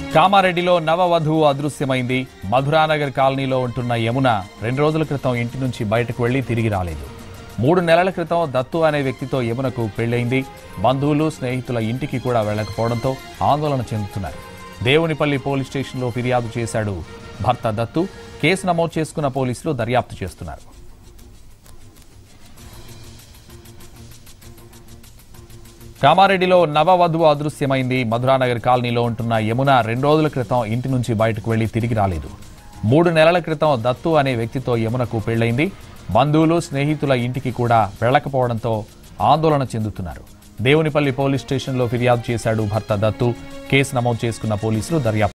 కామారెడ్డిలో నవవధువు అదృశ్యమైంది మధురానగర్ కాలనీలో ఉంటున్న యమున రెండు రోజుల క్రితం ఇంటి నుంచి బయటకు వెళ్లి తిరిగి రాలేదు మూడు నెలల క్రితం దత్తు అనే వ్యక్తితో యమునకు పెళ్లైంది బంధువులు స్నేహితుల ఇంటికి కూడా వెళ్లకపోవడంతో ఆందోళన చెందుతున్నారు దేవునిపల్లి పోలీస్ స్టేషన్లో ఫిర్యాదు చేశాడు భర్త దత్తు కేసు నమోదు చేసుకున్న పోలీసులు దర్యాప్తు చేస్తున్నారు కామారెడ్డిలో నవవధువు అదృశ్యమైంది మధురానగర్ కాలనీలో ఉంటున్న యమున రెండు రోజుల క్రితం ఇంటి నుంచి బయటకు వెళ్లి తిరిగి రాలేదు మూడు నెలల క్రితం దత్తు అనే వ్యక్తితో యమునకు పెళ్లైంది బంధువులు స్నేహితుల ఇంటికి కూడా వెళ్లకపోవడంతో ఆందోళన చెందుతున్నారు దేవునిపల్లి పోలీస్ స్టేషన్లో ఫిర్యాదు చేశాడు భర్త దత్తు కేసు నమోదు చేసుకున్న పోలీసులు దర్యాప్తు